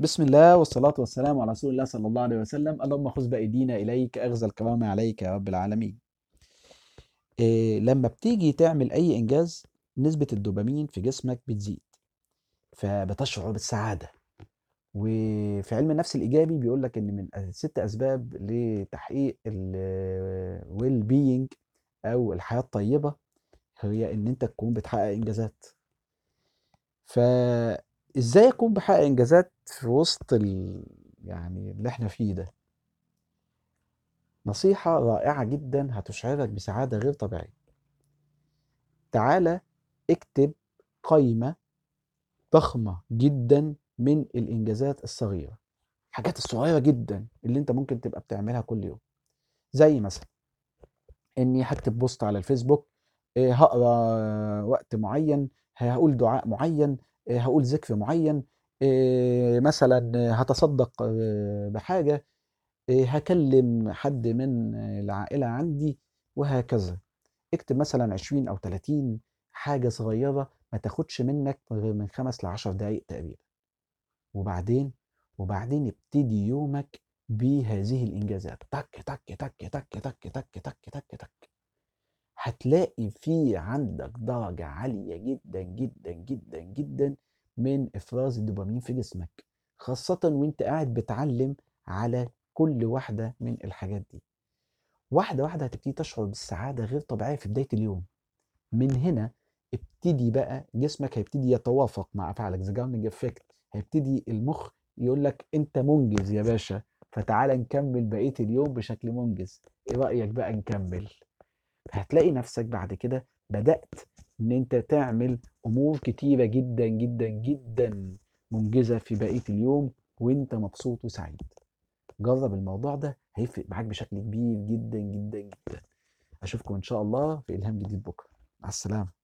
بسم الله والصلاة والسلام على رسول الله صلى الله عليه وسلم اللهم خذ بأيدينا إليك أخذ الكرامة عليك يا رب العالمين إيه لما بتيجي تعمل أي إنجاز نسبة الدوبامين في جسمك بتزيد فبتشعر بالسعادة وفي علم النفس الإيجابي بيقول لك إن من ست أسباب لتحقيق الويل بينج أو الحياة الطيبة هي إن أنت تكون بتحقق إنجازات فإزاي أكون بحقق إنجازات في وسط ال... يعني اللي احنا فيه ده نصيحة رائعة جدا هتشعرك بسعادة غير طبيعية تعالى اكتب قائمة ضخمة جدا من الإنجازات الصغيرة الحاجات الصغيرة جدا اللي انت ممكن تبقى بتعملها كل يوم زي مثلا اني هكتب بوست على الفيسبوك إيه، هقرا وقت معين هقول دعاء معين إيه، هقول ذكر معين إيه، مثلا هتصدق آه، بحاجة إيه، هكلم حد من العائلة عندي وهكذا اكتب مثلا 20 أو 30 حاجة صغيرة ما تاخدش منك غير من خمس لعشر دقايق تقريبا وبعدين وبعدين ابتدي يومك بهذه الإنجازات تك تك تك تك تك تك تك تك تك هتلاقي في عندك درجة عالية جدا جدا جدا جدا من إفراز الدوبامين في جسمك خاصة وانت قاعد بتعلم على كل واحدة من الحاجات دي واحدة واحدة هتبتدي تشعر بالسعادة غير طبيعية في بداية اليوم من هنا ابتدي بقى جسمك هيبتدي يتوافق مع أفعالك ذا جراوندنج افكت هيبتدي المخ يقول لك انت منجز يا باشا فتعالى نكمل بقية اليوم بشكل منجز ايه رأيك بقى نكمل هتلاقي نفسك بعد كده بدأت ان انت تعمل امور كتيرة جدا جدا جدا منجزة في بقية اليوم وانت مبسوط وسعيد جرب الموضوع ده هيفرق معاك بشكل كبير جدا جدا جدا اشوفكم ان شاء الله في الهام جديد بكره مع السلامه